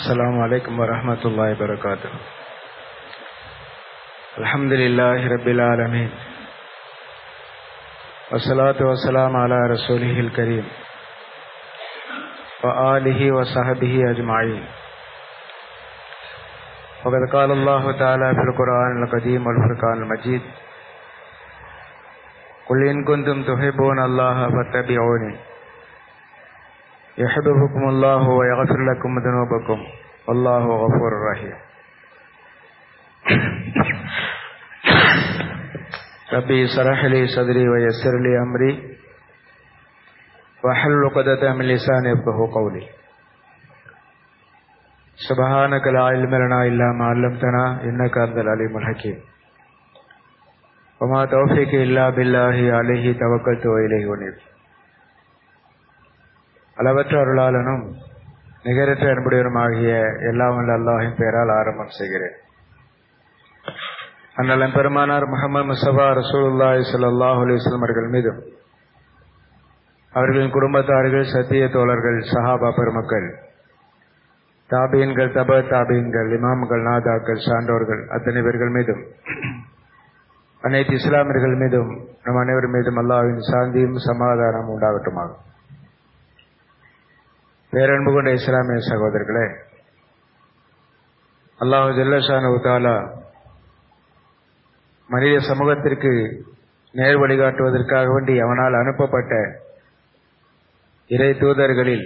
السلام عليكم ورحمة الله وبركاته الحمد لله رب العالمين والصلاة والسلام على رسوله الكريم وآله وصحبه أجمعين وقد قال الله تعالى في القرآن القديم والفرقان المجيد قل إن كنتم تحبون الله فاتبعوني يحببكم الله ويغفر لكم ذنوبكم والله غفور رحيم ربي اشرح لي صدري ويسر لي امري واحلل عقدة من لساني يفقهوا قولي سبحانك لا علم لنا الا ما علمتنا انك انت العليم الحكيم وما توفيقي الا بالله عليه توكلت واليه ونيب அளவற்ற அருளாளனும் நிகரற்ற அன்புடையவருமாகிய எல்லாம் வல்ல அல்லாஹின் பெயரால் ஆரம்பம் செய்கிறேன் அண்ணலம் பெருமானார் முகமது முசபா ரசூலுல்லாஹி ஸல்லல்லாஹு அலைஹி வஸல்லம் அவர்கள் மீதும் அவர்களின் குடும்பத்தார்கள் சத்திய தோழர்கள் சஹாபா பெருமக்கள் தாபீன்கள் தப தாபீன்கள் இமாம்கள் நாதாக்கள் சான்றோர்கள் அத்தனை பேர்கள் மீதும் அனைத்து இஸ்லாமியர்கள் மீதும் நம் அனைவர் மீதும் அல்லாஹ்வின் சாந்தியும் சமாதானம் உண்டாகட்டுமாகும் பேரன்பு கொண்ட இஸ்லாமிய சகோதரர்களே அல்லாஹு ஜல்லஷானு தாலா மனித சமூகத்திற்கு நேர் வழிகாட்டுவதற்காக வேண்டி அவனால் அனுப்பப்பட்ட இறை தூதர்களில்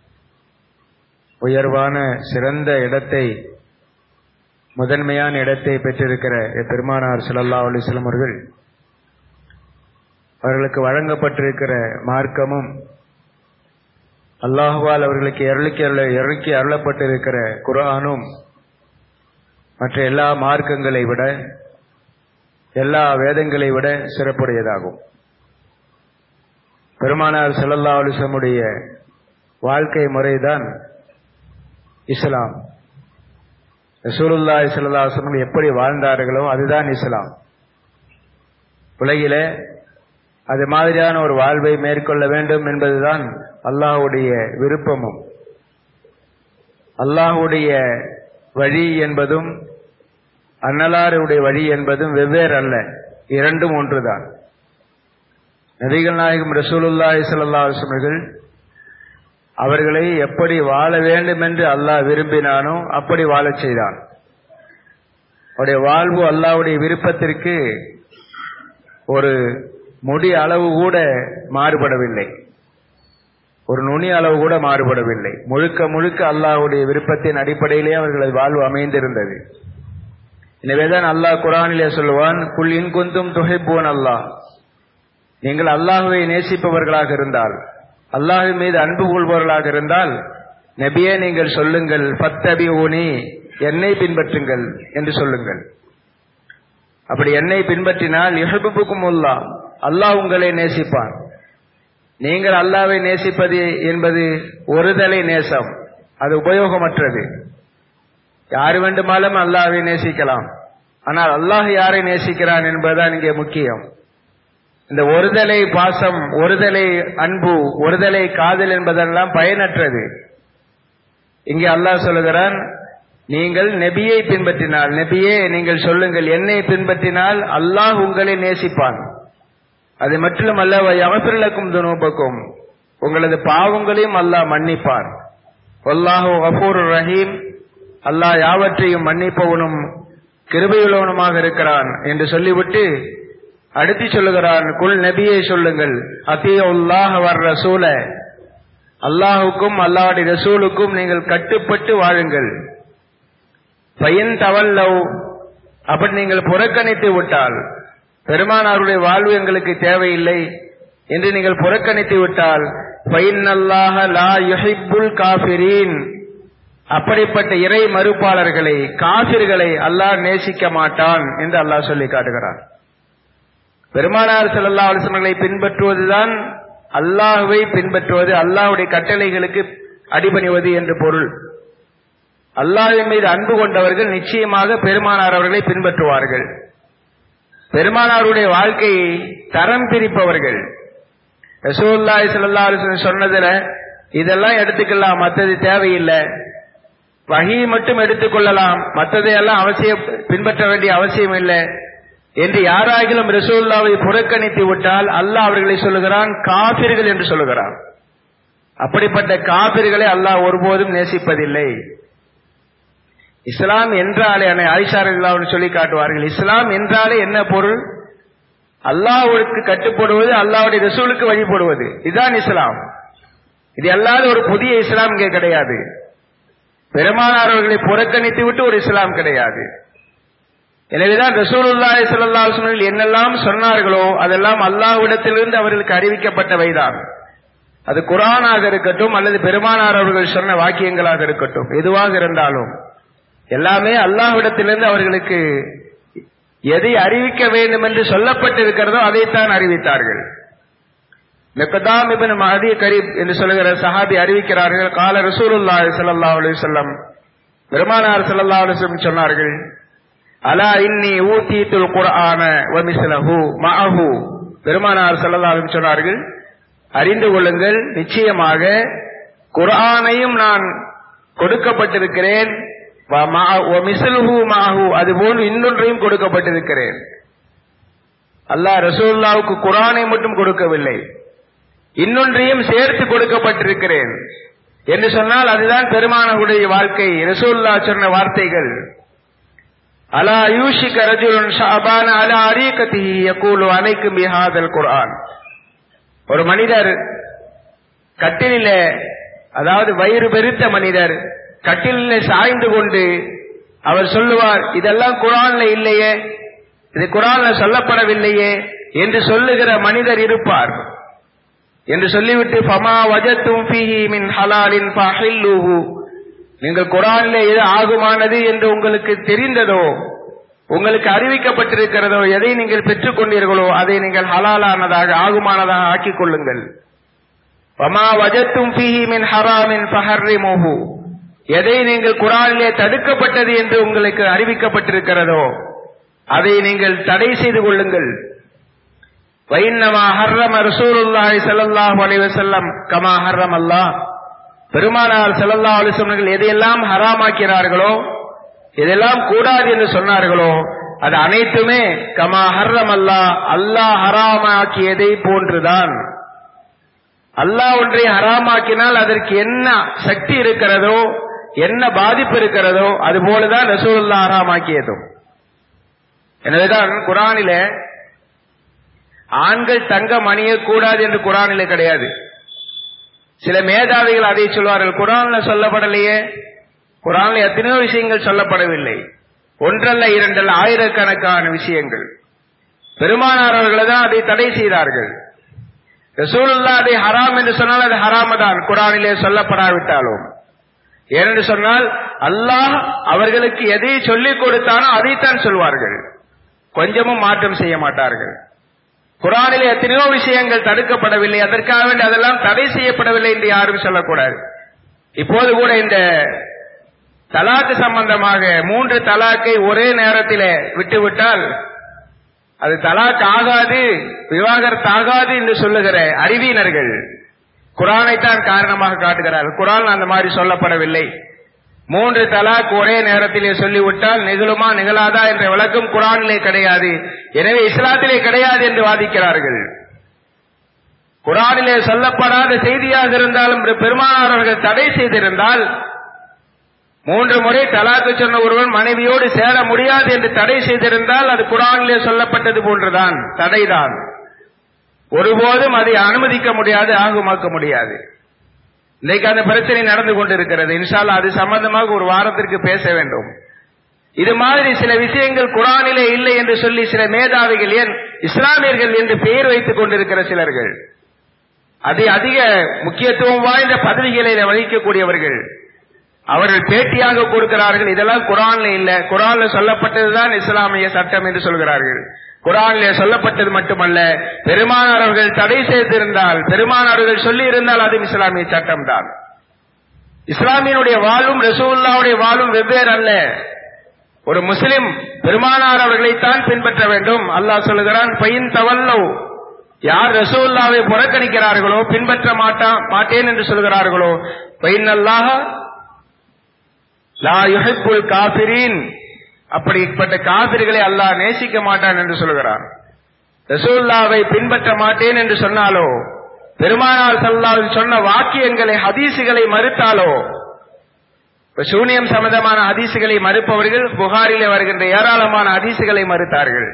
உயர்வான சிறந்த இடத்தை முதன்மையான இடத்தை பெற்றிருக்கிற பெருமானார் சிலல்லா அலிஸ்லம் அவர்கள் அவர்களுக்கு வழங்கப்பட்டிருக்கிற மார்க்கமும் அல்லாஹுவால் அவர்களுக்கு எருளுக்கி அருள எருளுக்கி அருளப்பட்டிருக்கிற குரானும் மற்ற எல்லா மார்க்கங்களை விட எல்லா வேதங்களை விட சிறப்புடையதாகும் பெருமானார் செல்லல்லா அலிசமுடைய வாழ்க்கை முறைதான் இஸ்லாம் ரசூலுல்லா சல்லாஹம் எப்படி வாழ்ந்தார்களோ அதுதான் இஸ்லாம் உலகில அது மாதிரியான ஒரு வாழ்வை மேற்கொள்ள வேண்டும் என்பதுதான் அல்லாஹுடைய விருப்பமும் அல்லாஹுடைய வழி என்பதும் அன்னலாருடைய வழி என்பதும் வெவ்வேறு அல்ல இரண்டும் ஒன்றுதான் நபிகள் நாயகம் ரசூலுல்லாஹி சல்லாஹர்கள் அவர்களை எப்படி வாழ வேண்டும் என்று அல்லாஹ் விரும்பினானோ அப்படி வாழச் செய்தான் அவருடைய வாழ்வு அல்லாவுடைய விருப்பத்திற்கு ஒரு முடி அளவு கூட மாறுபடவில்லை ஒரு நுனி அளவு கூட மாறுபடவில்லை முழுக்க முழுக்க அல்லாஹுடைய விருப்பத்தின் அடிப்படையிலே அவர்களது வாழ்வு அமைந்திருந்தது எனவேதான் அல்லாஹ் குரானிலே சொல்லுவான் குல் இன்குந்தும் துகைப்போன் அல்லாஹ் நீங்கள் அல்லாஹுவை நேசிப்பவர்களாக இருந்தால் அல்லாஹு மீது அன்பு கொள்பவர்களாக இருந்தால் நபியே நீங்கள் சொல்லுங்கள் பத்தபி ஊனி என்னை பின்பற்றுங்கள் என்று சொல்லுங்கள் அப்படி என்னை பின்பற்றினால் எஹபுக்கும் உள்ளா அல்லாஹ் உங்களை நேசிப்பான் நீங்கள் அல்லாவை நேசிப்பது என்பது ஒருதலை நேசம் அது உபயோகமற்றது யார் வேண்டுமானாலும் அல்லாவை நேசிக்கலாம் ஆனால் அல்லாஹ் யாரை நேசிக்கிறான் என்பதுதான் இங்கே முக்கியம் இந்த ஒருதலை பாசம் ஒருதலை அன்பு ஒருதலை காதல் என்பதெல்லாம் பயனற்றது இங்கே அல்லாஹ் சொல்லுகிறான் நீங்கள் நெபியை பின்பற்றினால் நெபியே நீங்கள் சொல்லுங்கள் என்னை பின்பற்றினால் அல்லாஹ் உங்களை நேசிப்பான் அது மட்டும் அல்ல யவப்பிரலக்கும் துனூபக்கும் உங்களது பாவங்களையும் அல்லாஹ் மன்னிப்பார் ஒல்லாஹு கபூர் ரஹீம் அல்லாஹ் யாவற்றையும் மன்னிப்பவனும் கிருபையுள்ளவனுமாக இருக்கிறான் என்று சொல்லிவிட்டு அடுத்து சொல்லுகிறான் குல் நபியை சொல்லுங்கள் அத்திய உல்லாஹ் வர் ரசூல அல்லாஹுக்கும் அல்லாஹுடைய ரசூலுக்கும் நீங்கள் கட்டுப்பட்டு வாழுங்கள் பயன் தவல்லவ் அப்படி நீங்கள் புறக்கணித்து விட்டால் பெருமானாருடைய வாழ்வு எங்களுக்கு தேவையில்லை என்று நீங்கள் புறக்கணித்து விட்டால் பைன்னல்லாஹ லா யுஹிப்புல் காஃபிரீன் அப்படிப்பட்ட இறை மறுப்பாளர்களை காபிர்களை அல்லாஹ் நேசிக்க மாட்டான் என்று அல்லாஹ் சொல்லி காட்டுகிறான் பெருமானார் செல்லல்லா அலிசமர்களை பின்பற்றுவதுதான் அல்லாஹுவை பின்பற்றுவது அல்லாஹுடைய கட்டளைகளுக்கு அடிபணிவது என்று பொருள் அல்லாஹின் மீது அன்பு கொண்டவர்கள் நிச்சயமாக பெருமானார் அவர்களை பின்பற்றுவார்கள் பெருமானாருடைய வாழ்க்கையை தரம் பிரிப்பவர்கள் ரசூல்லாய் சல்லா சொன்னதுல இதெல்லாம் எடுத்துக்கலாம் மற்றது தேவையில்லை வகி மட்டும் எடுத்துக்கொள்ளலாம் மற்றதையெல்லாம் அவசியம் பின்பற்ற வேண்டிய அவசியம் இல்லை என்று யாராகிலும் ரசூல்லாவை புறக்கணித்து விட்டால் அல்லாஹ் அவர்களை சொல்லுகிறான் காபிர்கள் என்று சொல்லுகிறான் அப்படிப்பட்ட காபிர்களை அல்லாஹ் ஒருபோதும் நேசிப்பதில்லை இஸ்லாம் என்றாலே அன்னை ஆயிஷார்கள் சொல்லி காட்டுவார்கள் இஸ்லாம் என்றாலே என்ன பொருள் அல்லாஹ்வுக்கு கட்டுப்படுவது அல்லாஹ்வுடைய ரசூலுக்கு வழிபடுவது இதுதான் இஸ்லாம் இது அல்லாத ஒரு புதிய இஸ்லாம் இங்கே கிடையாது பெருமானார் அவர்களை புறக்கணித்து விட்டு ஒரு இஸ்லாம் கிடையாது எனவேதான் ரசூலுல்லாஹி ஸல்லல்லாஹு அலைஹி வஸல்லம் என்னெல்லாம் சொன்னார்களோ அதெல்லாம் அல்லாஹ்விடத்திலிருந்து அவர்களுக்கு அறிவிக்கப்பட்டவைதான் அது குரானாக இருக்கட்டும் அல்லது பெருமானார் அவர்கள் சொன்ன வாக்கியங்களாக இருக்கட்டும் எதுவாக இருந்தாலும் எல்லாமே அல்லாஹ்விடத்திலிருந்து அவர்களுக்கு எதை அறிவிக்க வேண்டும் என்று சொல்லப்பட்டிருக்கிறதோ அதைத்தான் அறிவித்தார்கள் மெக்கதாம் இபின் மஹதி கரீப் என்று சொல்லுகிற சஹாபி அறிவிக்கிறார்கள் கால ரசூலுல்லாஹி ஸல்லல்லாஹு அலைஹி வஸல்லம் பெருமானார் ஸல்லல்லாஹு அலைஹி வஸல்லம் சொன்னார்கள் அலா இன்னி ஊதீத்துல் குர்ஆன வ மிஸ்லஹு மஅஹு பெருமானார் ஸல்லல்லாஹு அலைஹி வஸல்லம் சொன்னார்கள் அறிந்து கொள்ளுங்கள் நிச்சயமாக குர்ஆனையும் நான் கொடுக்கப்பட்டிருக்கிறேன் மிசல்ஹு மாஹு அதுபோல் இன்னொன்றையும் கொடுக்கப்பட்டிருக்கிறேன் அல்லாஹ் ரசூல்லாவுக்கு குரானை மட்டும் கொடுக்கவில்லை இன்னொன்றையும் சேர்த்து கொடுக்கப்பட்டிருக்கிறேன் என்று சொன்னால் அதுதான் பெருமானவுடைய வாழ்க்கை ரசூல்லா சொன்ன வார்த்தைகள் அலா யூஷிக ரஜுலுன் ஷாபான அலா அரீகத்திஹி யகூலு அலைக்கும் பிஹாதல் குர்ஆன் ஒரு மனிதர் கட்டிலில அதாவது வயிறு பெருத்த மனிதர் கட்டிலில் சாய்ந்து கொண்டு அவர் சொல்லுவார் இதெல்லாம் குரான்ல இல்லையே இது குரான்ல சொல்லப்படவில்லையே என்று சொல்லுகிற மனிதர் இருப்பார் என்று சொல்லிவிட்டு ஃபமா வஜத்தும் ஃபீஹி மின் ஹலாலின் ஃபஹில்லுஹு நீங்கள் குரானிலே எது ஆகுமானது என்று உங்களுக்கு தெரிந்ததோ உங்களுக்கு அறிவிக்கப்பட்டிருக்கிறதோ எதை நீங்கள் பெற்றுக் கொண்டீர்களோ அதை நீங்கள் ஹலாலானதாக ஆகுமானதாக ஆக்கிக் கொள்ளுங்கள் ஃபமா வஜத்தும் ஃபீஹி மின் ஹராமின் ஃபஹர்ரிமுஹு எதை நீங்கள் குரானிலே தடுக்கப்பட்டது என்று உங்களுக்கு அறிவிக்கப்பட்டிருக்கிறதோ அதை நீங்கள் தடை செய்து கொள்ளுங்கள் வைன்னமா ஹர்ரம் ரசூலுல்லாஹி ஸல்லல்லாஹு அலைஹி வஸல்லம் கமா ஹர்ரம் அல்லாஹ் பெருமானார் ஸல்லல்லாஹு அலைஹி வஸல்லம் எதையெல்லாம் ஹராமாக்கிறார்களோ எதெல்லாம் கூடாது என்று சொன்னார்களோ அது அனைத்துமே கமா ஹர்ரம் அல்லாஹ் அல்லாஹ் ஹராமாக்கியதை போன்றுதான் அல்லாஹ் ஒன்றை ஹராமாக்கினால் அதற்கு என்ன சக்தி இருக்கிறதோ என்ன பாதிப்பு இருக்கிறதோ அது போலதான் ரசூலுல்லா ஹராமாக்கியதும் எனவேதான் குரானில ஆண்கள் தங்கம் அணியக்கூடாது என்று குரானில கிடையாது சில மேதாவிகள் அதை சொல்வார்கள் குரான்ல சொல்லப்படலையே குரான்ல எத்தனையோ விஷயங்கள் சொல்லப்படவில்லை ஒன்றல்ல இரண்டல்ல ஆயிரக்கணக்கான விஷயங்கள் பெருமானார் அவர்கள் தான் அதை தடை செய்தார்கள் ரசூலுல்லா அதை ஹராம் என்று சொன்னால் அது ஹராம தான் குரானிலே சொல்லப்படாவிட்டாலும் ஏனென்று சொன்னால் அல்லாஹ் அவர்களுக்கு எதை சொல்லிக் கொடுத்தானோ அதைத்தான் சொல்வார்கள் கொஞ்சமும் மாற்றம் செய்ய மாட்டார்கள் குரானிலே எத்தனையோ விஷயங்கள் தடுக்கப்படவில்லை அதற்காக வேண்டி அதெல்லாம் தடை செய்யப்படவில்லை என்று யாரும் சொல்லக்கூடாது இப்போது கூட இந்த தலாக்கு சம்பந்தமாக மூன்று தலாக்கை ஒரே நேரத்தில் விட்டுவிட்டால் அது தலாக் ஆகாது விவாகரத்து ஆகாது என்று சொல்லுகிற அறிவியினர்கள் குரானைத்தான் காரணமாக காட்டுகிறார்கள் குரான் அந்த மாதிரி சொல்லப்படவில்லை மூன்று தலாக் ஒரே நேரத்திலே சொல்லிவிட்டால் நிகழுமா நிகழாதா என்ற விளக்கம் குரானிலே கிடையாது எனவே இஸ்லாத்திலே கிடையாது என்று வாதிக்கிறார்கள் குரானிலே சொல்லப்படாத செய்தியாக இருந்தாலும் பெருமானார் அவர்கள் தடை செய்திருந்தால் மூன்று முறை தலாக்கு சொன்ன ஒருவன் மனைவியோடு சேர முடியாது என்று தடை செய்திருந்தால் அது குரானிலே சொல்லப்பட்டது போன்றுதான் தடைதான் ஒருபோதும் அதை அனுமதிக்க முடியாது ஆகுமாக்க முடியாது இன்னைக்கு அந்த பிரச்சனை நடந்து கொண்டிருக்கிறது இன்ஷால்லா அது சம்பந்தமாக ஒரு வாரத்திற்கு பேச வேண்டும் இது மாதிரி சில விஷயங்கள் குரானிலே இல்லை என்று சொல்லி சில மேதாவிகள் ஏன் இஸ்லாமியர்கள் என்று பெயர் வைத்துக் கொண்டிருக்கிற சிலர்கள் அதை அதிக முக்கியத்துவம் வாய்ந்த பதவிகளை வகிக்கக்கூடியவர்கள் அவர்கள் பேட்டியாக கொடுக்கிறார்கள் இதெல்லாம் குரான்ல இல்ல குரான்ல சொல்லப்பட்டதுதான் இஸ்லாமிய சட்டம் என்று சொல்கிறார்கள் குரானிலே சொல்லப்பட்டது மட்டுமல்ல பெருமானார் அவர்கள் தடை செய்திருந்தால் பெருமானார்கள் சொல்லி இருந்தால் அது இஸ்லாமிய சட்டம் தான் இஸ்லாமியனுடைய வாழ்வும் ரசூல்லாவுடைய வாழ்வும் வெவ்வேறு அல்ல ஒரு முஸ்லிம் பெருமானார் அவர்களைத்தான் பின்பற்ற வேண்டும் அல்லாஹ் சொல்லுகிறான் பையன் தவல்லோ யார் ரசூல்லாவை புறக்கணிக்கிறார்களோ பின்பற்ற மாட்டா மாட்டேன் என்று சொல்கிறார்களோ பையன் அல்லாஹ் லா யுஹிப்புல் காபிரீன் அப்படிப்பட்ட காபிர்களை அல்லாஹ் நேசிக்க மாட்டான் என்று சொல்கிறான் ரசூல்லாவை பின்பற்ற மாட்டேன் என்று சொன்னாலோ பெருமானார் சல்லாவில் சொன்ன வாக்கியங்களை ஹதீசுகளை மறுத்தாலோ இப்ப சூனியம் சம்பந்தமான ஹதீசுகளை மறுப்பவர்கள் புகாரிலே வருகின்ற ஏராளமான ஹதீசுகளை மறுத்தார்கள்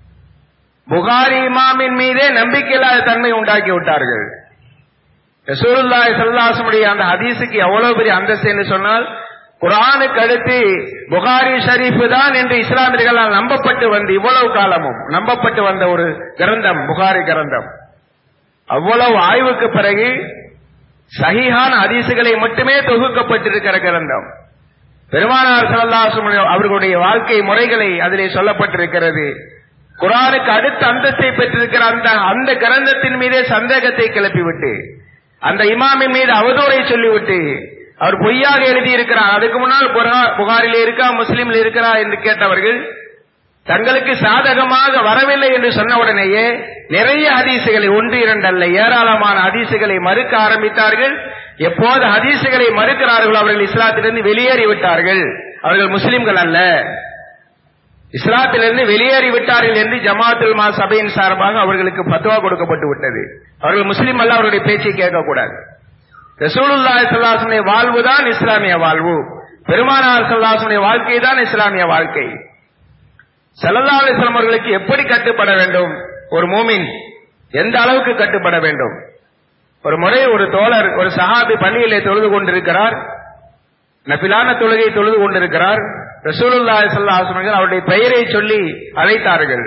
புகாரி இமாமின் மீதே நம்பிக்கையில்லாத தன்மை உண்டாக்கி விட்டார்கள் ரசூலுல்லாஹி ஸல்லல்லாஹு அந்த ஹதீஸுக்கு எவ்வளவு பெரிய அந்தஸ்து என்று சொன்னால் குரானுக்கு அடுத்து புகாரி ஷரீஃப் தான் என்று இஸ்லாமியர்களால் நம்பப்பட்டு வந்து இவ்வளவு காலமும் நம்பப்பட்டு வந்த ஒரு கிரந்தம் புகாரி கிரந்தம் அவ்வளவு ஆய்வுக்கு பிறகு சஹீஹான ஹதீசுகளை மட்டுமே தொகுக்கப்பட்டிருக்கிற கிரந்தம் பெருமானார் ஸல்லல்லாஹு அவர்களுடைய வாழ்க்கை முறைகளை அதிலே சொல்லப்பட்டிருக்கிறது குரானுக்கு அடுத்த அந்தஸ்தை பெற்றிருக்கிற அந்த அந்த கிரந்தத்தின் மீதே சந்தேகத்தை கிளப்பிவிட்டு அந்த இமாமின் மீது அவதூறை சொல்லிவிட்டு அவர் பொய்யாக எழுதியிருக்கிறார் அதுக்கு முன்னால் புகா- புகாரிலே இருக்கா முஸ்லீம்ல இருக்கிறா என்று கேட்டவர்கள் தங்களுக்கு சாதகமாக வரவில்லை என்று சொன்ன உடனேயே நிறைய ஹதீசுகளை ஒன்று இரண்டு அல்ல ஏராளமான ஹதீசுகளை மறுக்க ஆரம்பித்தார்கள் எப்போது ஹதீசுகளை மறுக்கிறார்களோ அவர்கள் இஸ்லாத்திலிருந்து வெளியேறி விட்டார்கள் அவர்கள் முஸ்லிம்கள் அல்ல இஸ்லாத்திலிருந்து வெளியேறி விட்டார்கள் என்று ஜமாத்துல் மா சபையின் சார்பாக அவர்களுக்கு பத்துவா கொடுக்கப்பட்டு விட்டது அவர்கள் முஸ்லிம் அல்ல அவருடைய பேச்சை கேட்கக்கூடாது ரசூலுல்லாஹி ஸல்லல்லாஹு வாழ்வு தான் இஸ்லாமிய வாழ்வு பெருமானார் ஸல்லல்லாஹு வாழ்க்கை தான் இஸ்லாமிய வாழ்க்கை ஸல்லல்லாஹு அலைஹி வஸல்லம் அவர்களுக்கு எப்படி கட்டுப்பட வேண்டும் ஒரு மூமின் எந்த அளவுக்கு கட்டுப்பட வேண்டும் ஒரு முறை ஒரு தோழர் ஒரு சஹாபி பள்ளியிலே தொழுது கொண்டிருக்கிறார் நபிலான தொழுகை தொழுது கொண்டிருக்கிறார் ரசூலுல்லாஹி ஸல்லல்லாஹு அலைஹி வஸல்லம் அவருடைய பெயரை சொல்லி அழைத்தார்கள்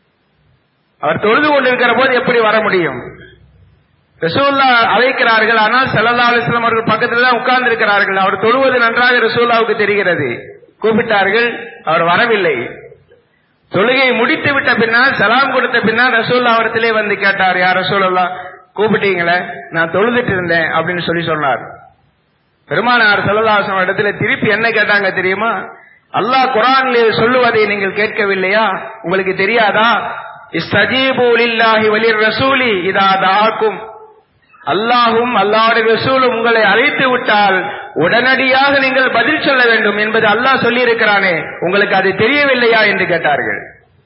அவர் தொழுது கொண்டிருக்கிற போது எப்படி வர முடியும் ரசூல்லா அழைக்கிறார்கள் ஆனால் ஸல்லல்லாஹு அலைஹி வஸல்லம் அவர்கள் பக்கத்தில் தான் உட்கார்ந்து இருக்கிறார்கள் அவர் தொழுவது நன்றாக ரசூல்லாவுக்கு தெரிகிறது கூப்பிட்டார்கள் அவர் வரவில்லை தொழுகையை முடித்து விட்ட பின்னால் சலாம் கொடுத்த பின்னால் ரசூல்லா அவரத்திலே வந்து கேட்டார் யார் ரசூலுல்லா கூப்பிட்டீங்களே நான் தொழுதுட்டு இருந்தேன் அப்படின்னு சொல்லி சொன்னார் பெருமானார் சல்லல்லாஹு இடத்துல திருப்பி என்ன கேட்டாங்க தெரியுமா அல்லாஹ் குரானில் சொல்லுவதை நீங்கள் கேட்கவில்லையா உங்களுக்கு தெரியாதா இஸ்தஜீபு லில்லாஹி வலிர் ரசூலி இதா தாக்கும் அல்லாஹும் அல்லாஹ்வுடைய ரசூலும் உங்களை அழைத்து விட்டால் உடனடியாக நீங்கள் பதில் சொல்ல வேண்டும் என்பது அல்லாஹ் சொல்லி இருக்கிறானே உங்களுக்கு அது தெரியவில்லையா என்று கேட்டார்கள்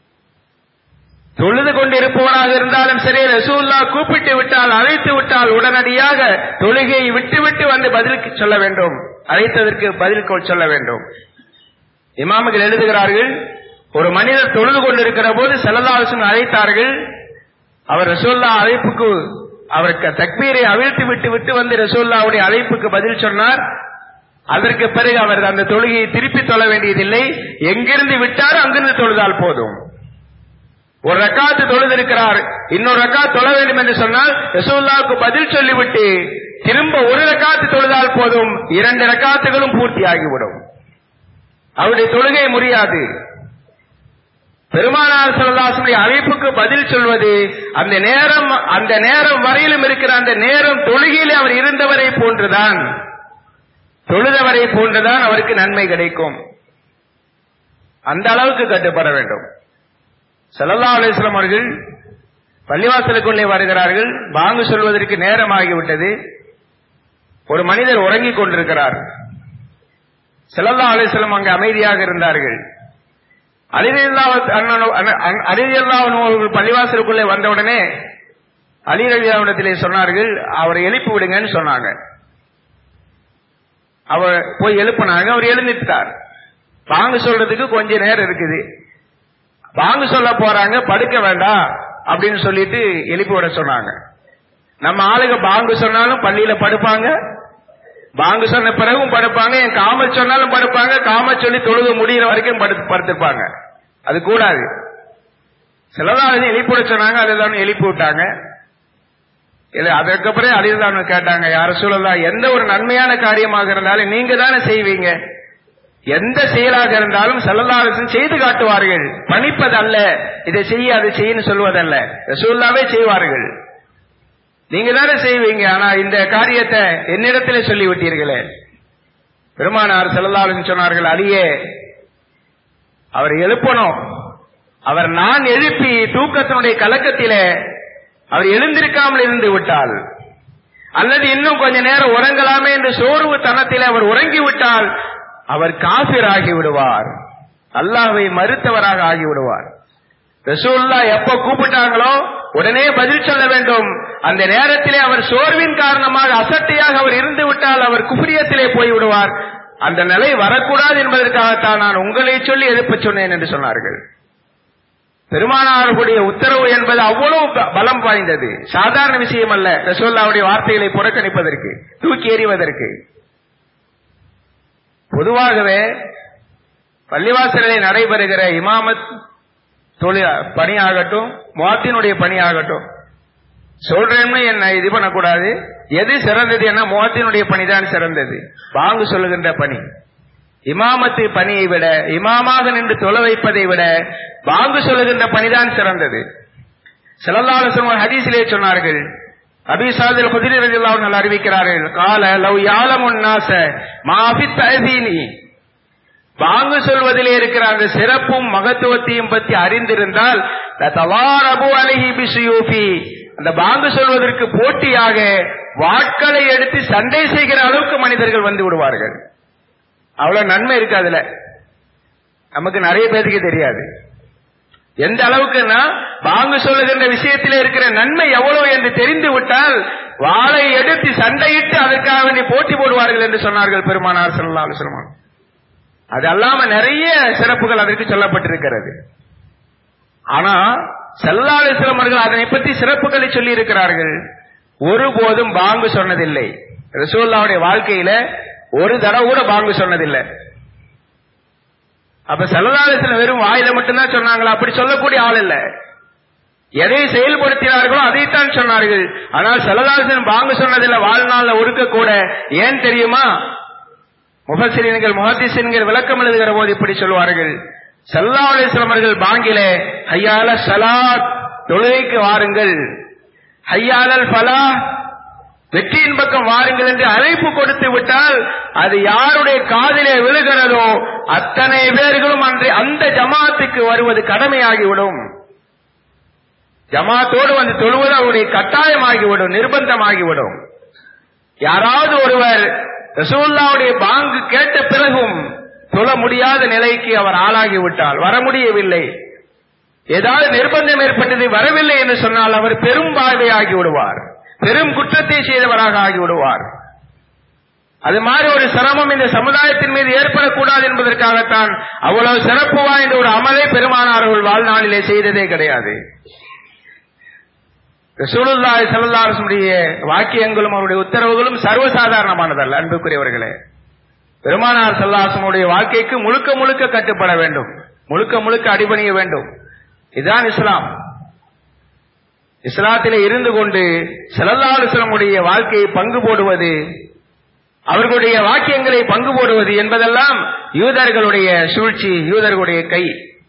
தொழுது கொண்டிருப்பவனாக இருந்தாலும் சரி ரசூல்லா கூப்பிட்டு விட்டால் அழைத்து விட்டால் உடனடியாக தொழுகையை விட்டுவிட்டு வந்து பதில் சொல்ல வேண்டும் அழைத்ததற்கு பதில் கொ- சொல்ல வேண்டும் இமாமுகள் எழுதுகிறார்கள் ஒரு மனிதர் தொழுது கொண்டிருக்கிற போது செல்லல்லாசன் அழைத்தார்கள் அவர் ரசூல்லா அழைப்புக்கு அவருக்கு தக்பீரை அவிழ்த்து விட்டு விட்டு வந்து ரசூல்லாவுடைய அழைப்புக்கு பதில் சொன்னார் அதற்கு பிறகு அவர் அந்த தொழுகையை திருப்பி தொழ வேண்டியதில்லை எங்கிருந்து விட்டாரோ அங்கிருந்து தொழுதால் போதும் ஒரு ரக்காத்து தொழுதிருக்கிறார் இன்னொரு ரக்காத் தொழ வேண்டும் என்று சொன்னால் ரசூல்லாவுக்கு பதில் சொல்லிவிட்டு திரும்ப ஒரு ரக்காத்து தொழுதால் போதும் இரண்டு ரக்காத்துகளும் பூர்த்தி ஆகிவிடும் அவருடைய தொழுகை முடியாது பெருமானார் சல்லாசனுடைய அழைப்புக்கு பதில் சொல்வது அந்த நேரம் அந்த நேரம் வரையிலும் இருக்கிற அந்த நேரம் தொழுகையில் அவர் இருந்தவரை போன்றுதான் தொழுதவரை போன்றுதான் அவருக்கு நன்மை கிடைக்கும் அந்த அளவுக்கு கட்டுப்பட வேண்டும் சல்லல்லா அலிஸ்லாம் அவர்கள் பள்ளிவாசலுக்குள்ளே வருகிறார்கள் பாங்கு சொல்வதற்கு நேரம் ஆகிவிட்டது ஒரு மனிதர் உறங்கிக் கொண்டிருக்கிறார் சல்லல்லா அலிஸ்லாம் அங்கு அமைதியாக இருந்தார்கள் அலிரல்லா அலிரல்லா அவர்கள் பள்ளிவாசலுக்குள்ளே வந்தவுடனே அலி ரலியாவிடத்திலே சொன்னார்கள் அவரை எழுப்பி விடுங்கன்னு சொன்னாங்க அவர் போய் எழுப்பினாங்க அவர் எழுந்துட்டார் பாங்கு சொல்றதுக்கு கொஞ்ச நேரம் இருக்குது பாங்கு சொல்ல போறாங்க படுக்க வேண்டாம் அப்படின்னு சொல்லிட்டு எழுப்பி விட சொன்னாங்க நம்ம ஆளுங்க பாங்கு சொன்னாலும் பள்ளியில படுப்பாங்க பாங்கு சொன்ன பிறகும் படுப்பாங்க என் காம சொன்னாலும் படுப்பாங்க காம சொல்லி தொழுது முடிகிற வரைக்கும் படுத்து படுத்திருப்பாங்க அது கூடாது சிலதான் எழுப்பி விட சொன்னாங்க அதுதான் எழுப்பி விட்டாங்க இல்ல அதுக்கப்புறம் அலிதான் கேட்டாங்க யார சூழலாம் எந்த ஒரு நன்மையான காரியமாக இருந்தாலும் நீங்க தானே செய்வீங்க எந்த செயலாக இருந்தாலும் செல்லல்லாரசன் செய்து காட்டுவார்கள் பணிப்பதல்ல இதை செய்ய அதை செய்யன்னு சொல்வதல்ல ரசூல்லாவே செய்வார்கள் நீங்க தானே செய்வீங்க ஆனா இந்த காரியத்தை என்னிடத்திலே சொல்லி விட்டீர்களே பெருமானார் செல்லல்லாரசன் சொன்னார்கள் அலியே அவர் எழுப்பணும் அவர் நான் எழுப்பி தூக்கத்தினுடைய கலக்கத்திலே அவர் எழுந்திருக்காமல் இருந்து விட்டால் அல்லது இன்னும் கொஞ்ச நேரம் உறங்கலாமே என்று சோர்வு தனத்தில் அவர் உறங்கி விட்டால் அவர் காபிர் ஆகி விடுவார் அல்லாஹ்வை மறுத்தவராக ஆகி விடுவார் ரசூல்லா எப்ப கூப்பிட்டாங்களோ உடனே பதில் சொல்ல வேண்டும் அந்த நேரத்திலே அவர் சோர்வின் காரணமாக அசட்டையாக அவர் இருந்து விட்டால் அவர் குஃப்ரியத்திலே போய் விடுவார் அந்த நிலை வரக்கூடாது என்பதற்காகத்தான் நான் உங்களை சொல்லி எழுப்பச் சொன்னேன் என்று சொன்னார்கள் பெருமானாருடைய உத்தரவு என்பது அவ்வளவு ப- பலம் வாய்ந்தது சாதாரண விஷயம் அல்ல ரசோல்லாவுடைய வார்த்தைகளை புறக்கணிப்பதற்கு தூக்கி எறிவதற்கு பொதுவாகவே பள்ளிவாசலிலே நடைபெறுகிற இமாமத் தொழில் பணியாகட்டும் முவாத்தினுடைய பணியாகட்டும் சொல்றேன்னு என்ன இது பண்ணக்கூடாது எது சிறந்தது என்ன முகத்தினுடைய பணிதான் சிறந்தது வாங்கு சொல்லுகின்ற பணி இமாமத்து பணியை விட இமாமாக நின்று தொலை வைப்பதை விட வாங்கு சொல்லுகின்ற பணிதான் சிறந்தது செல்லல்லாலும் ஹதீஸிலே சொன்னார்கள் அபி சாதில் குதிரை ரஜில்லாவுகள் அறிவிக்கிறார்கள் கால லவ் யாலமுன் நாச மாஃபி தஹதீனி வாங்கு சொல்வதிலே இருக்கிற அந்த சிறப்பும் மகத்துவத்தையும் பற்றி அறிந்திருந்தால் தவாரபு அலஹி பிசுயூபி அந்த பாங்கு சொல்வதற்கு போட்டியாக வாட்களை எடுத்து சண்டை செய்கிற அளவுக்கு மனிதர்கள் வந்து விடுவார்கள் அவ்வளவு நன்மை இருக்கு அதுல நமக்கு நிறைய பேருக்கு தெரியாது எந்த அளவுக்குன்னா பாங்கு சொல்லுகின்ற விஷயத்திலே இருக்கிற நன்மை எவ்வளவு என்று தெரிந்து விட்டால் வாளை எடுத்து சண்டையிட்டு அதற்காக வேண்டி போட்டி போடுவார்கள் என்று சொன்னார்கள் பெருமானார் ஸல்லல்லாஹு அலைஹி வஸல்லம் அது அல்லாம நிறைய சிறப்புகள் அதற்கு சொல்லப்பட்டிருக்கிறது ஆனா செல்லாத சிரமர்கள் அதனை பற்றி சிறப்புகளை சொல்லி இருக்கிறார்கள் ஒருபோதும் பாங்கு சொன்னதில்லை ரசூல்லாவுடைய வாழ்க்கையில ஒரு தடவை கூட பாங்கு சொன்னதில்லை அப்ப செல்லதாலத்துல வெறும் வாயில மட்டும்தான் சொன்னாங்களா அப்படி சொல்லக்கூடிய ஆள் இல்ல எதை செயல்படுத்தினார்களோ அதைத்தான் சொன்னார்கள் ஆனால் செல்லதாசன் பாங்கு சொன்னதில்லை வாழ்நாள்ல ஒருக்க கூட ஏன் தெரியுமா முகசிரியன்கள் முகத்திசன்கள் விளக்கம் எழுதுகிற போது இப்படி சொல்வார்கள் சல்லாவுடைய சிலமர்கள் பாங்கிலே ஹையால சலாத் தொழுகைக்கு வாருங்கள் ஹையாலல் ஃபலா வெற்றியின் பக்கம் வாருங்கள் என்று அழைப்பு கொடுத்து விட்டால் அது யாருடைய காதிலே விழுகிறதோ அத்தனை பேர்களும் அன்று அந்த ஜமாத்துக்கு வருவது கடமையாகிவிடும் ஜமாத்தோடு வந்து தொழுவது அவருடைய கட்டாயமாகிவிடும் நிர்பந்தமாகிவிடும் யாராவது ஒருவர் ரசூல்லாவுடைய பாங்கு கேட்ட பிறகும் தொழ முடியாத நிலைக்கு அவர் ஆளாகி விட்டால் வர முடியவில்லை ஏதாவது நிர்பந்தம் ஏற்பட்டது வரவில்லை என்று சொன்னால் அவர் பெரும் பாதையாகி விடுவார் பெரும் குற்றத்தை செய்தவராக ஆகி விடுவார் அது மாதிரி ஒரு சிரமம் இந்த சமுதாயத்தின் மீது ஏற்படக்கூடாது என்பதற்காகத்தான் அவ்வளவு சிறப்பு வாய்ந்த ஒரு அமலை பெருமானார்கள் வாழ்நாளிலே செய்ததே கிடையாது ரசூலுல்லாஹி ஸல்லல்லாஹு அலைஹி வஸல்லம் வாக்கியங்களும் அவருடைய உத்தரவுகளும் சர்வசாதாரணமானதல்ல அன்புக்குரியவர்களே பெருமானார் சல்லாசனுடைய வாழ்க்கைக்கு முழுக்க முழுக்க கட்டுப்பட வேண்டும் முழுக்க முழுக்க அடிபணிய வேண்டும் இதுதான் இஸ்லாம் இஸ்லாத்திலே இருந்து கொண்டு செல்லல்லாலுசலமுடைய வாழ்க்கையை பங்கு போடுவது அவர்களுடைய வாக்கியங்களை பங்கு போடுவது என்பதெல்லாம் யூதர்களுடைய சூழ்ச்சி யூதர்களுடைய கை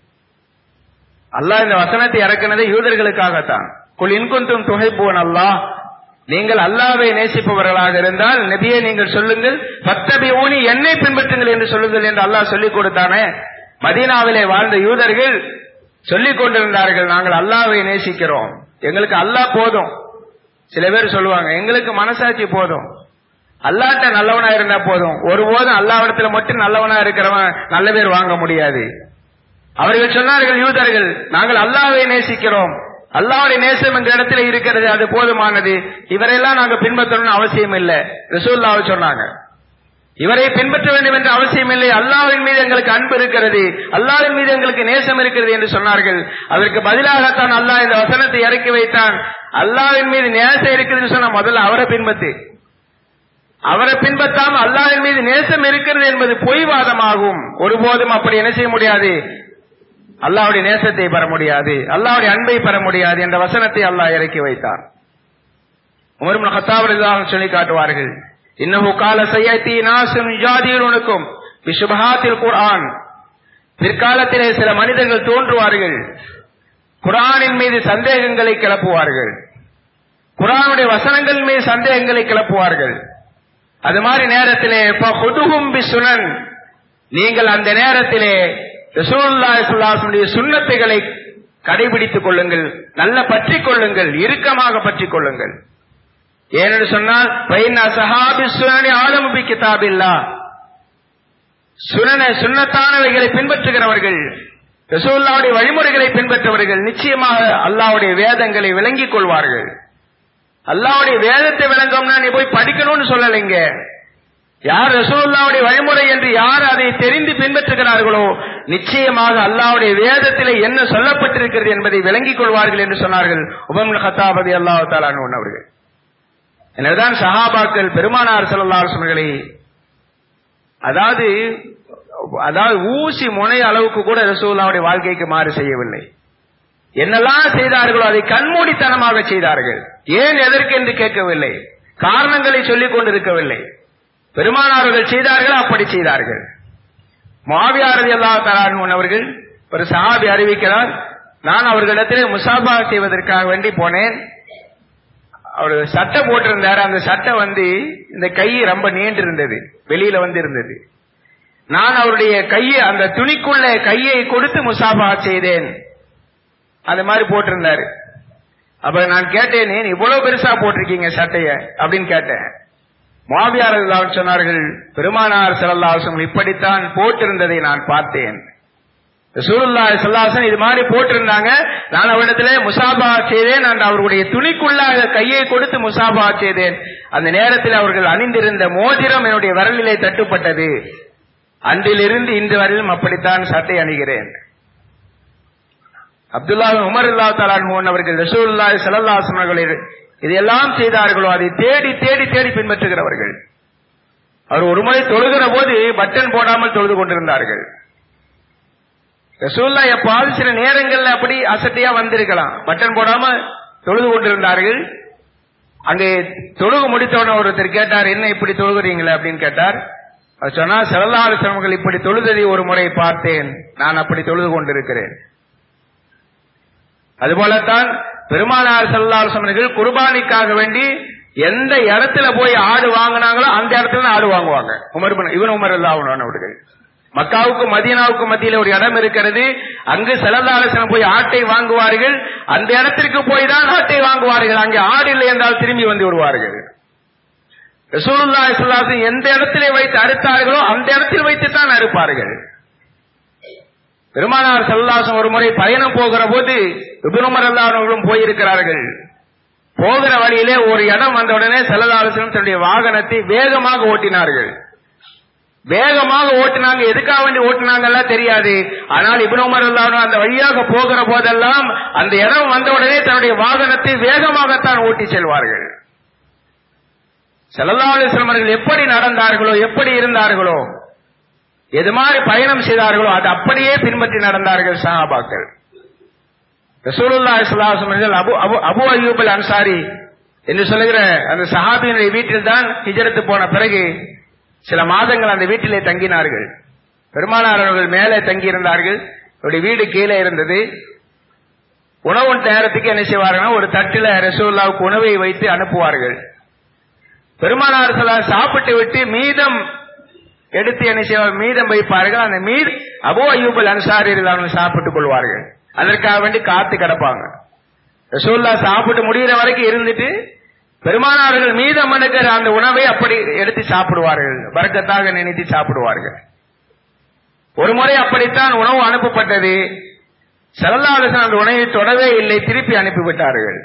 அல்லாஹ் இந்த வசனத்தை இறக்குனதே யூதர்களுக்காகத்தான் குல் இன்குந்தும் துகைப்போன் அல்லாஹ் நீங்கள் அல்லாவை நேசிப்பவர்களாக இருந்தால் நபியே நீங்கள் சொல்லுங்கள் பத்தபி ஊனி என்னை பின்பற்றுங்கள் என்று சொல்லுங்கள் என்று அல்லாஹ் சொல்லிக் கொடுத்தானே மதீனாவிலே வாழ்ந்த யூதர்கள் சொல்லிக் கொண்டிருந்தார்கள் நாங்கள் அல்லாவை நேசிக்கிறோம் எங்களுக்கு அல்லாஹ் போதும் சில பேர் சொல்லுவாங்க எங்களுக்கு மனசாட்சி போதும் அல்லாட்ட நல்லவனா இருந்தா போதும் ஒருபோதும் அல்லாவிடத்துல மட்டும் நல்லவனா இருக்கிறவன் நல்ல பேர் வாங்க முடியாது அவர்கள் சொன்னார்கள் யூதர்கள் நாங்கள் அல்லாவை நேசிக்கிறோம் அல்லாவுடைய நேசம் இந்த இடத்துல இருக்கிறது அது போதுமானது இவரெல்லாம் நாங்க பின்பற்றணும்னு அவசியம் இல்லை ரசூல்லாவை சொன்னாங்க இவரை பின்பற்ற வேண்டும் என்ற அவசியம் இல்லை அல்லாவின் மீது எங்களுக்கு அன்பு இருக்கிறது அல்லாவின் மீது எங்களுக்கு நேசம் இருக்கிறது என்று சொன்னார்கள் அதற்கு பதிலாகத்தான் அல்லாஹ் இந்த வசனத்தை இறக்கி வைத்தான் அல்லாவின் மீது நேசம் இருக்குதுன்னு சொன்னா முதல்ல அவரை பின்பற்று அவரை பின்பற்றாம அல்லாவின் மீது நேசம் இருக்கிறது என்பது பொய்வாதமாகும் ஒருபோதும் அப்படி என்ன செய்ய முடியாது அல்லாவுடைய நேசத்தை பெற முடியாது அல்லாவுடைய அன்பை பெற முடியாது என்ற வசனத்தை அல்லாஹ் இறக்கி வைத்தார் உமர் ஹத்தாவதாக சொல்லி காட்டுவார்கள் இன்னஹு கால சையத்தி நாசும் ஜாதியுனுக்கும் விசுபஹாத்தில் குர்ஆன் பிற்காலத்திலே சில மனிதர்கள் தோன்றுவார்கள் குரானின் மீது சந்தேகங்களை கிளப்புவார்கள் குரானுடைய வசனங்கள் மீது சந்தேகங்களை கிளப்புவார்கள் அது மாதிரி நேரத்திலே சுனன் நீங்கள் அந்த நேரத்திலே ரசூல்லாசுடைய சுண்ணத்துகளை கடைபிடித்துக் கொள்ளுங்கள் நல்ல பற்றிக் கொள்ளுங்கள் இறுக்கமாக பற்றிக் கொள்ளுங்கள் ஏனென்று சொன்னால் சஹாபி சுனி ஆலமுபி கிதாபில்லா சுனன சுண்ணத்தானவைகளை பின்பற்றுகிறவர்கள் ரசூல்லாவுடைய வழிமுறைகளை பின்பற்றவர்கள் நிச்சயமாக அல்லாவுடைய வேதங்களை விளங்கிக் கொள்வார்கள் அல்லாவுடைய வேதத்தை விளங்கம்னா நீ போய் படிக்கணும்னு சொல்லலைங்க யார் ரசூலுல்லாவுடைய வழிமுறை என்று யார் அதை தெரிந்து பின்பற்றுகிறார்களோ நிச்சயமாக அல்லாவுடைய வேதத்திலே என்ன சொல்லப்பட்டிருக்கிறது என்பதை விளங்கிக் கொள்வார்கள் என்று சொன்னார்கள் உபம் ஹத்தாபதி அல்லாஹ் தாலான் அவர்கள் எனவேதான் சஹாபாக்கள் பெருமானார் செல்லல்லாசனங்களை அதாவது அதாவது ஊசி முனை அளவுக்கு கூட ரசூல்லாவுடைய வாழ்க்கைக்கு மாறு செய்யவில்லை என்னெல்லாம் செய்தார்களோ அதை கண்மூடித்தனமாக செய்தார்கள் ஏன் எதற்கு என்று கேட்கவில்லை காரணங்களை சொல்லிக் கொண்டிருக்கவில்லை பெருமானார்கள் செய்தார்கள் அப்படி செய்தார்கள் மாவியாரதி அல்லா தலான் அவர்கள் ஒரு சஹாபி அறிவிக்கிறார் நான் அவர்களிடத்திலே முசாபா செய்வதற்காக வேண்டி போனேன் அவர் சட்டை போட்டிருந்தார் அந்த சட்டை வந்து இந்த கை ரொம்ப நீண்டு இருந்தது வெளியில வந்து இருந்தது நான் அவருடைய கையை அந்த துணிக்குள்ள கையை கொடுத்து முசாபா செய்தேன் அந்த மாதிரி போட்டிருந்தாரு அப்ப நான் கேட்டேன் நீ இவ்வளவு பெருசா போட்டிருக்கீங்க சட்டைய அப்படின்னு கேட்டேன் மாவியார் சொன்னார்கள் பெருமானார் செல்லல்லாசம் இப்படித்தான் போட்டிருந்ததை நான் பார்த்தேன் சூருல்லா செல்லாசன் இது மாதிரி போட்டிருந்தாங்க நான் அவரிடத்துல முசாபா செய்தேன் நான் அவருடைய துணிக்குள்ளாக கையை கொடுத்து முசாபா செய்தேன் அந்த நேரத்தில் அவர்கள் அணிந்திருந்த மோதிரம் என்னுடைய விரலிலே தட்டுப்பட்டது அன்றிலிருந்து இன்று வரையிலும் அப்படித்தான் சட்டை அணிகிறேன் அப்துல்லா உமர் அல்லா தலான் அவர்கள் ரசூல்லா சலல்லாசன் அவர்கள் இதையெல்லாம் செய்தார்களோ அதை தேடி தேடி தேடி பின்பற்றுகிறவர்கள் அவர் ஒரு முறை தொழுகிற போது பட்டன் போடாமல் தொழுது கொண்டிருந்தார்கள் ரசூல்லா எப்பாவது சில நேரங்கள்ல அப்படி அசட்டையா வந்திருக்கலாம் பட்டன் போடாம தொழுது கொண்டிருந்தார்கள் அங்கே தொழுகு முடித்தவன ஒருத்தர் கேட்டார் என்ன இப்படி தொழுகிறீங்களே அப்படின்னு கேட்டார் அது சொன்னா செலலாறு சிரமங்கள் இப்படி தொழுததை ஒரு முறை பார்த்தேன் நான் அப்படி தொழுது கொண்டிருக்கிறேன் அதுபோலத்தான் பெருமானார் செல்லார் சொன்னர்கள் குர்பானிக்காக வேண்டி எந்த இடத்துல போய் ஆடு வாங்கினாங்களோ அந்த இடத்துல ஆடு வாங்குவாங்க உமர் இவன் உமர் அவர்கள் மக்காவுக்கும் மதீனாவுக்கும் மத்தியில ஒரு இடம் இருக்கிறது அங்கு செலதாலசனம் போய் ஆட்டை வாங்குவார்கள் அந்த இடத்திற்கு போய் தான் ஆட்டை வாங்குவார்கள் அங்கே ஆடு இல்லை என்றால் திரும்பி வந்து விடுவார்கள் ரசூலுல்லா இஸ்லாசன் எந்த இடத்திலே வைத்து அறுத்தார்களோ அந்த இடத்தில் வைத்து தான் அறுப்பார்கள் பெருமானார் செல்லாசம் ஒரு முறை பயணம் போகிற போது விபுரமர் அல்லாதவர்களும் போயிருக்கிறார்கள் போகிற வழியிலே ஒரு இடம் வந்த உடனே செல்லதாலசனம் தன்னுடைய வாகனத்தை வேகமாக ஓட்டினார்கள் வேகமாக ஓட்டினாங்க எதுக்காக வேண்டி ஓட்டினாங்கல்ல தெரியாது ஆனால் இபுனோமர் அல்லாரும் அந்த வழியாக போகிற போதெல்லாம் அந்த இடம் வந்த உடனே தன்னுடைய வாகனத்தை வேகமாகத்தான் ஓட்டி செல்வார்கள் செல்லல்லாசனவர்கள் எப்படி நடந்தார்களோ எப்படி இருந்தார்களோ எது மாதிரி பயணம் செய்தார்களோ அது அப்படியே பின்பற்றி நடந்தார்கள் சஹாபாக்கள் ரசூலுல்லா இஸ்லாசம் அபு அபு அபு அய்யூபல் அன்சாரி என்று சொல்லுகிற அந்த சஹாபியினுடைய வீட்டில் தான் ஹிஜரத்து போன பிறகு சில மாதங்கள் அந்த வீட்டிலே தங்கினார்கள் பெருமானார் அவர்கள் மேலே தங்கியிருந்தார்கள் அவருடைய வீடு கீழே இருந்தது உணவு நேரத்துக்கு என்ன செய்வார்கள் ஒரு தட்டில ரசூல்லாவுக்கு உணவை வைத்து அனுப்புவார்கள் பெருமானார் சாப்பிட்டு விட்டு மீதம் எடுத்து என்ன செய்வார் மீதம் வைப்பார்கள் அந்த மீது அபோ அய்யூபல் அன்சாரி அவர்கள் சாப்பிட்டுக் கொள்வார்கள் அதற்காக வேண்டி காத்து கிடப்பாங்க ரசூல்லா சாப்பிட்டு முடிகிற வரைக்கும் இருந்துட்டு பெருமானார்கள் மீதம் எடுக்கிற அந்த உணவை அப்படி எடுத்து சாப்பிடுவார்கள் வர்க்கத்தாக நினைத்து சாப்பிடுவார்கள் ஒரு முறை அப்படித்தான் உணவு அனுப்பப்பட்டது செல்லல்லாதசன் அந்த உணவை தொடவே இல்லை திருப்பி அனுப்பிவிட்டார்கள்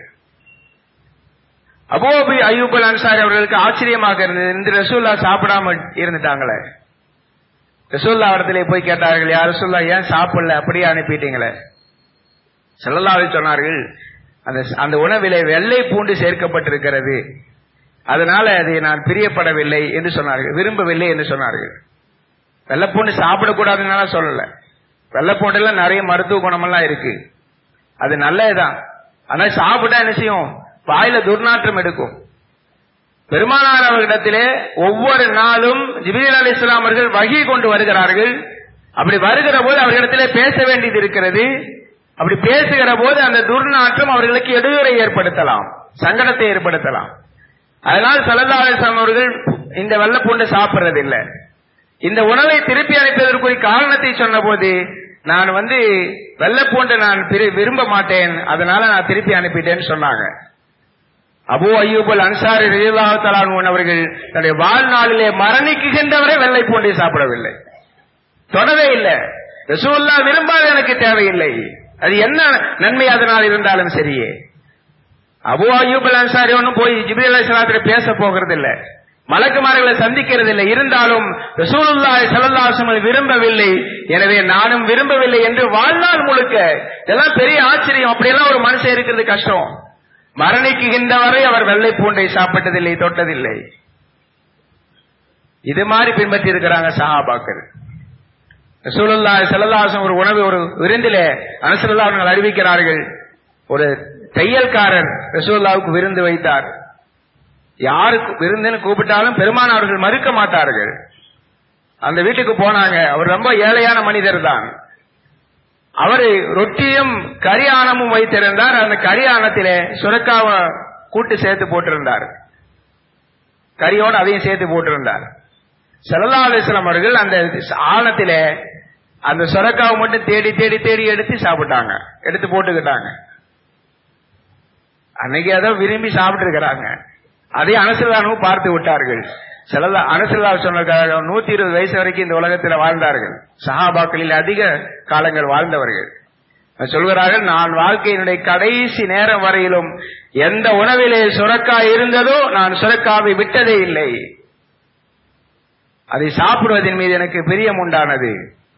அபோபி அய்யூபல் அன்சாரி அவர்களுக்கு ஆச்சரியமாக இருந்தது இந்த ரசூல்லா சாப்பிடாம இருந்துட்டாங்களே ரசூல்லா இடத்துல போய் கேட்டார்கள் யார் ரசூல்லா ஏன் சாப்பிடல அப்படியே அனுப்பிட்டீங்களே செல்லல்லாவில் சொன்னார்கள் அந்த அந்த உணவிலே வெள்ளை பூண்டு சேர்க்கப்பட்டிருக்கிறது அதனால அதை நான் பிரியப்படவில்லை என்று சொன்னார்கள் விரும்பவில்லை என்று சொன்னார்கள் வெள்ளைப்பூண்டு சாப்பிடக்கூடாதுனால சொல்லல வெள்ளைப்பூண்டுல நிறைய மருத்துவ குணமெல்லாம் இருக்கு அது நல்லதுதான் ஆனா சாப்பிட்டா என்ன செய்யும் வாயில துர்நாற்றம் எடுக்கும் பெருமானார் அவர்களிடத்திலே ஒவ்வொரு நாளும் ஜிபிரில் அலி இஸ்லாமர்கள் வகி கொண்டு வருகிறார்கள் அப்படி வருகிற போது அவர்களிடத்திலே பேச வேண்டியது இருக்கிறது அப்படி பேசுகிற போது அந்த துர்நாற்றம் அவர்களுக்கு இடையூறை ஏற்படுத்தலாம் சங்கடத்தை ஏற்படுத்தலாம் அதனால் சலதாலேசம் அவர்கள் இந்த வெள்ளப்பூண்டு சாப்பிடுறது இல்லை இந்த உணவை திருப்பி அனுப்பதற்குரிய காரணத்தை சொன்ன போது நான் வந்து வெள்ளப்பூண்டு நான் விரும்ப மாட்டேன் அதனால நான் திருப்பி அனுப்பிட்டேன்னு சொன்னாங்க அபு அய்யூபல் அன்சாரி ரஜிலாத்தலான் அவர்கள் தன்னுடைய வாழ்நாளிலே மரணிக்குகின்றவரை வெள்ளை பூண்டை சாப்பிடவில்லை தொடவே இல்லை ரசூல்லா விரும்பாத எனக்கு தேவையில்லை அது என்ன நன்மை அதனால் இருந்தாலும் சரியே அபு அய்யூப் அல் அன்சாரி ஒன்னும் போய் ஜிப்ரீல் அலைஹிஸ்ஸலாத்துல பேச போகிறது இல்ல மலக்குமார்களை சந்திக்கிறது இல்லை இருந்தாலும் ரசூலுல்லாஹி ஸல்லல்லாஹு அலைஹி வஸல்லம் விரும்பவில்லை எனவே நானும் விரும்பவில்லை என்று வாழ்நாள் முழுக்க இதெல்லாம் பெரிய ஆச்சரியம் அப்படியெல்லாம் ஒரு மனுஷன் இருக்கிறது கஷ்டம் மரணிக்குகின்ற வரை அவர் வெள்ளை பூண்டை சாப்பிட்டதில்லை தொட்டதில்லை இது மாதிரி பின்பற்றி இருக்கிறாங்க சஹாபாக்கள் ரசூலுல்லாஹி ஸல்லல்லாஹு அலைஹி வஸல்லம் ஒரு உணவு ஒரு விருந்திலே அனசல்லா அவர்கள் அறிவிக்கிறார்கள் ஒரு தையல்காரர் ரசூலுல்லாவுக்கு விருந்து வைத்தார் யாருக்கு விருந்துன்னு கூப்பிட்டாலும் பெருமான் அவர்கள் மறுக்க மாட்டார்கள் அந்த வீட்டுக்கு போனாங்க அவர் ரொம்ப ஏழையான மனிதர் தான் அவர் ரொட்டியும் கரி ஆணமும் வைத்திருந்தார் அந்த கரி ஆணத்திலே சுரக்காவை கூட்டு சேர்த்து போட்டிருந்தார் கரியோடு அதையும் சேர்த்து போட்டிருந்தார் சல்லா அலிஸ்லாம் அவர்கள் அந்த ஆழத்திலே அந்த சுரக்காவை மட்டும் தேடி தேடி தேடி எடுத்து சாப்பிட்டாங்க எடுத்து போட்டுக்கிட்டாங்க அன்னைக்கு ஏதோ விரும்பி சாப்பிட்டு இருக்கிறாங்க அதை அனசுல்லானும் பார்த்து விட்டார்கள் சில அனசுல்லா சொன்ன நூத்தி இருபது வயசு வரைக்கும் இந்த உலகத்தில் வாழ்ந்தார்கள் சஹாபாக்களில் அதிக காலங்கள் வாழ்ந்தவர்கள் சொல்கிறார்கள் நான் வாழ்க்கையினுடைய கடைசி நேரம் வரையிலும் எந்த உணவிலே சுரக்கா இருந்ததோ நான் சுரக்காவை விட்டதே இல்லை அதை சாப்பிடுவதன் மீது எனக்கு பிரியம் உண்டானது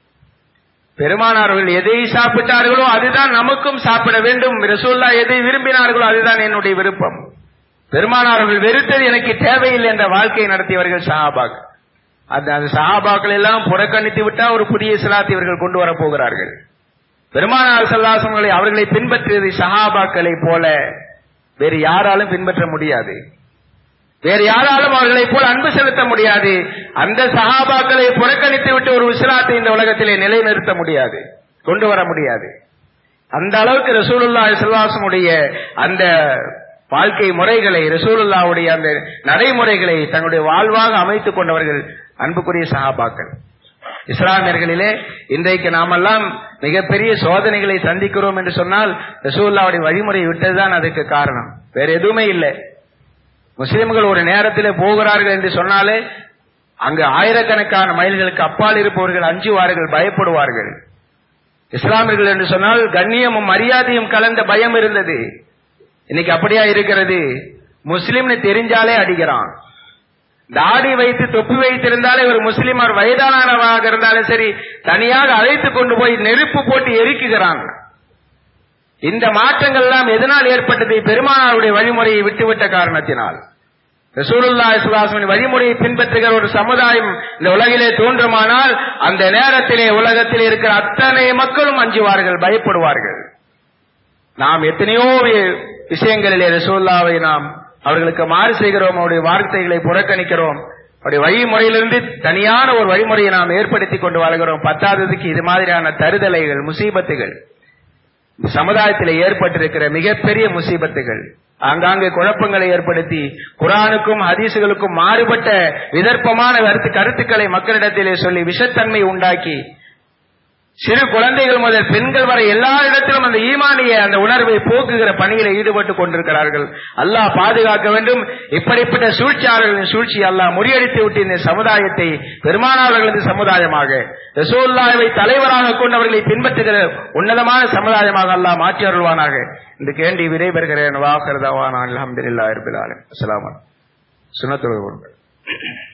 பெருமானார்கள் எதை சாப்பிட்டார்களோ அதுதான் நமக்கும் சாப்பிட வேண்டும் ரசூல்லா எதை விரும்பினார்களோ அதுதான் என்னுடைய விருப்பம் பெருமானார்கள் வெறுத்தது எனக்கு தேவையில்லை என்ற வாழ்க்கையை நடத்தியவர்கள் சஹாபாக் அந்த அந்த சஹாபாக்கள் எல்லாம் புறக்கணித்து விட்டா ஒரு புதிய சிலாத்தை இவர்கள் கொண்டு வரப் போகிறார்கள் பெருமானார் சல்லாசங்களை அவர்களை பின்பற்றியது சஹாபாக்களை போல வேறு யாராலும் பின்பற்ற முடியாது வேறு யாராலும் அவர்களை போல் அன்பு செலுத்த முடியாது அந்த சஹாபாக்களை புறக்கணித்து விட்டு ஒரு இஸ்லாத்தை இந்த உலகத்திலே நிலைநிறுத்த முடியாது கொண்டு வர முடியாது அந்த அளவுக்கு ரசூலுல்லா செல்வாசனுடைய அந்த வாழ்க்கை முறைகளை ரசூலுல்லாவுடைய அந்த நடைமுறைகளை தங்களுடைய வாழ்வாக அமைத்துக் கொண்டவர்கள் அன்புக்குரிய சஹாபாக்கள் இஸ்லாமியர்களிலே இன்றைக்கு நாமெல்லாம் மிகப்பெரிய சோதனைகளை சந்திக்கிறோம் என்று சொன்னால் ரசூல்லாவுடைய வழிமுறை விட்டதுதான் அதுக்கு காரணம் வேற எதுவுமே இல்லை முஸ்லிம்கள் ஒரு நேரத்தில் போகிறார்கள் என்று சொன்னாலே அங்கு ஆயிரக்கணக்கான மைல்களுக்கு அப்பால் இருப்பவர்கள் அஞ்சுவார்கள் பயப்படுவார்கள் இஸ்லாமியர்கள் என்று சொன்னால் கண்ணியமும் மரியாதையும் கலந்த பயம் இருந்தது இன்னைக்கு அப்படியா இருக்கிறது முஸ்லிம்னு தெரிஞ்சாலே அடிக்கிறான் தாடி வைத்து தொப்பி வைத்திருந்தாலே ஒரு முஸ்லிம் அவர் வயதானவராக இருந்தாலும் சரி தனியாக அழைத்து கொண்டு போய் நெருப்பு போட்டு எரிக்குகிறான் இந்த மாற்றங்கள் எல்லாம் எதனால் ஏற்பட்டது பெருமானாருடைய வழிமுறையை விட்டுவிட்ட காரணத்தினால் ரசூலுல்லா இஸ்லாசமின் வழிமுறையை பின்பற்றுகிற ஒரு சமுதாயம் இந்த உலகிலே தோன்றுமானால் அந்த நேரத்திலே உலகத்தில் இருக்கிற அத்தனை மக்களும் அஞ்சுவார்கள் பயப்படுவார்கள் நாம் எத்தனையோ விஷயங்களிலே ரசூல்லாவை நாம் அவர்களுக்கு மாறு செய்கிறோம் அவருடைய வார்த்தைகளை புறக்கணிக்கிறோம் அவருடைய வழிமுறையிலிருந்து தனியான ஒரு வழிமுறையை நாம் ஏற்படுத்தி கொண்டு வாழ்கிறோம் பத்தாததுக்கு இது மாதிரியான தருதலைகள் முசீபத்துகள் சமுதாயத்தில் ஏற்பட்டிருக்கிற மிகப்பெரிய முசீபத்துகள் ஆங்காங்கே குழப்பங்களை ஏற்படுத்தி குரானுக்கும் ஹதீசுகளுக்கும் மாறுபட்ட விதர்ப்பமான கருத்து கருத்துக்களை மக்களிடத்திலே சொல்லி விஷத்தன்மை உண்டாக்கி சிறு குழந்தைகள் முதல் பெண்கள் வரை எல்லா இடத்திலும் அந்த ஈமானிய அந்த உணர்வை போக்குகிற பணியில் ஈடுபட்டுக் கொண்டிருக்கிறார்கள் அல்லாஹ் பாதுகாக்க வேண்டும் இப்படிப்பட்ட சூழ்ச்சியாளர்களின் சூழ்ச்சி அல்லாஹ் முறியடித்து விட்டு இந்த சமுதாயத்தை பெருமானாளர்களது சமுதாயமாக ரசோல்லாவை தலைவராக கொண்டவர்களை பின்பற்றுகிற உன்னதமான சமுதாயமாக அல்லாஹ் மாற்றி அருள்வானாக இந்த கேண்டி விடைபெறுகிறேன் வாகர்தவான் அலமதுல்லா இருபிலாலும் அஸ்லாம் சுனத்துறை